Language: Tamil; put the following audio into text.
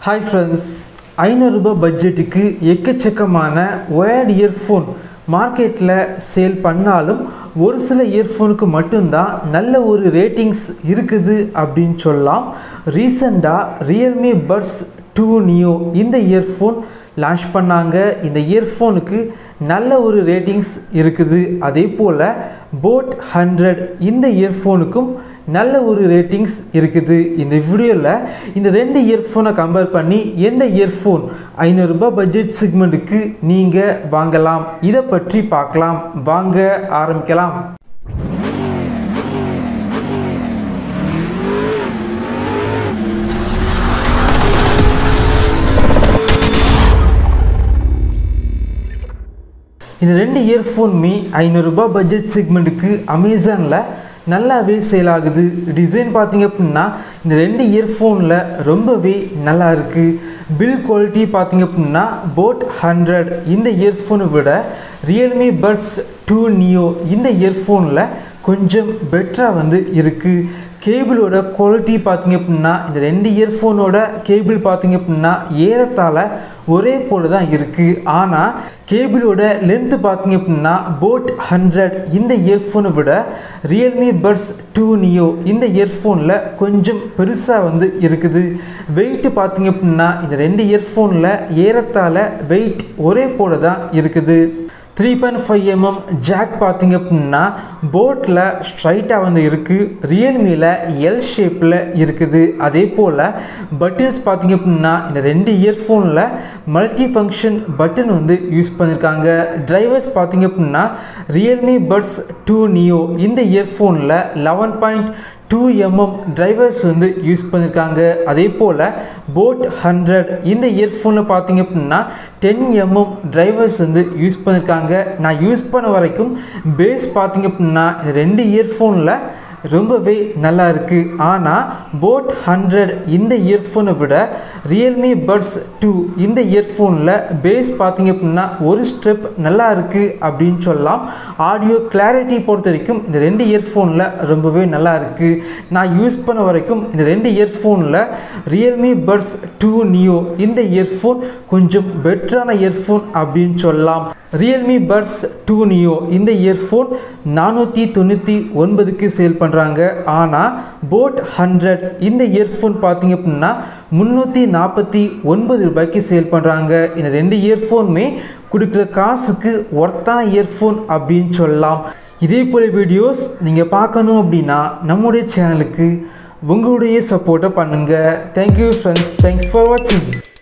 ஹாய் ஃப்ரெண்ட்ஸ் ஐநூறுரூபா பட்ஜெட்டுக்கு எக்கச்சக்கமான ஒயர்ட் இயர்ஃபோன் மார்க்கெட்டில் சேல் பண்ணாலும் ஒரு சில இயர்ஃபோனுக்கு மட்டும்தான் நல்ல ஒரு ரேட்டிங்ஸ் இருக்குது அப்படின்னு சொல்லலாம் ரீசண்டாக ரியல்மி பட்ஸ் டூ நியோ இந்த இயர்ஃபோன் லான்ச் பண்ணாங்க இந்த இயர்ஃபோனுக்கு நல்ல ஒரு ரேட்டிங்ஸ் இருக்குது அதே போல் போட் ஹண்ட்ரட் இந்த இயர்ஃபோனுக்கும் நல்ல ஒரு ரேட்டிங்ஸ் இருக்குது இந்த வீடியோவில் இந்த ரெண்டு இயர்ஃபோனை கம்பேர் பண்ணி எந்த இயர்ஃபோன் ஐநூறுரூபா பட்ஜெட் செக்மெண்ட்டுக்கு நீங்கள் வாங்கலாம் இதை பற்றி பார்க்கலாம் வாங்க ஆரம்பிக்கலாம் இந்த ரெண்டு இயர்ஃபோனுமே ஐநூறுரூபா பட்ஜெட் செக்மெண்ட்டுக்கு அமேசானில் நல்லாவே சேல் ஆகுது டிசைன் பார்த்தீங்க அப்படின்னா இந்த ரெண்டு இயர்ஃபோனில் ரொம்பவே நல்லா இருக்குது பில் குவாலிட்டி பார்த்தீங்க அப்படின்னா போட் ஹண்ட்ரட் இந்த இயர்ஃபோனை விட ரியல்மி பட்ஸ் டூ நியோ இந்த இயர்ஃபோனில் கொஞ்சம் பெட்டராக வந்து இருக்குது கேபிளோட குவாலிட்டி பார்த்தீங்க அப்படின்னா இந்த ரெண்டு இயர்ஃபோனோட கேபிள் பார்த்தீங்க அப்படின்னா ஏறத்தாழ ஒரே போல தான் இருக்குது ஆனால் கேபிளோட லென்த்து பார்த்தீங்க அப்படின்னா போட் ஹண்ட்ரட் இந்த இயர்ஃபோனை விட ரியல்மி பட்ஸ் டூ நியோ இந்த இயர்ஃபோனில் கொஞ்சம் பெருசாக வந்து இருக்குது வெயிட்டு பார்த்தீங்க அப்படின்னா இந்த ரெண்டு இயர்ஃபோனில் ஏறத்தாழ வெயிட் ஒரே போல தான் இருக்குது three point five mm jack பார்த்தீங்க அப்படின்னா போட்டில் ஸ்ட்ரைட்டாக வந்து இருக்குது ரியல்மியில் எல் ஷேப்பில் இருக்குது அதே போல் பட்டன்ஸ் பார்த்தீங்க அப்படின்னா இந்த ரெண்டு இயர்ஃபோனில் மல்டி ஃபங்க்ஷன் பட்டன் வந்து யூஸ் பண்ணியிருக்காங்க டிரைவர்ஸ் பார்த்தீங்க அப்படின்னா ரியல்மி பட்ஸ் டூ நியோ இந்த இயர்ஃபோனில் eleven point two mm drivers வந்து யூஸ் பண்ணியிருக்காங்க அதே போல் போட் ஹண்ட்ரட் இந்த இயர்ஃபோனில் பார்த்தீங்க அப்படின்னா டென் எம்எம் டிரைவர்ஸ் வந்து யூஸ் பண்ணியிருக்காங்க நான் யூஸ் பண்ண வரைக்கும் பேஸ் பார்த்தீங்க அப்படின்னா இந்த ரெண்டு இயர்ஃபோனில் ரொம்பவே நல்லா இருக்குது ஆனால் போட் ஹண்ட்ரட் இந்த இயர்ஃபோனை விட ரியல்மி பட்ஸ் டூ இந்த இயர்ஃபோனில் பேஸ் பார்த்தீங்க அப்படின்னா ஒரு ஸ்டெப் நல்லா இருக்குது அப்படின்னு சொல்லலாம் ஆடியோ கிளாரிட்டி பொறுத்த வரைக்கும் இந்த ரெண்டு இயர்ஃபோனில் ரொம்பவே நல்லா இருக்குது நான் யூஸ் பண்ண வரைக்கும் இந்த ரெண்டு இயர்ஃபோனில் ரியல்மி பட்ஸ் டூ நியோ இந்த இயர்ஃபோன் கொஞ்சம் பெட்டரான இயர்ஃபோன் அப்படின்னு சொல்லலாம் ரியல்மி பட்ஸ் டூ நியோ இந்த இயர்ஃபோன் நானூற்றி தொண்ணூற்றி ஒன்பதுக்கு சேல் பண்ணுறாங்க ஆனால் போட் ஹண்ட்ரட் இந்த இயர்ஃபோன் பார்த்தீங்க அப்படின்னா முந்நூற்றி நாற்பத்தி ஒன்பது ரூபாய்க்கு சேல் பண்ணுறாங்க இந்த ரெண்டு இயர்ஃபோனுமே கொடுக்குற காசுக்கு ஒர்த்தான இயர்ஃபோன் அப்படின்னு சொல்லலாம் இதே போல் வீடியோஸ் நீங்கள் பார்க்கணும் அப்படின்னா நம்முடைய சேனலுக்கு உங்களுடைய சப்போர்ட்டை பண்ணுங்கள் தேங்க்யூ ஃப்ரெண்ட்ஸ் தேங்க்ஸ் ஃபார் வாட்சிங்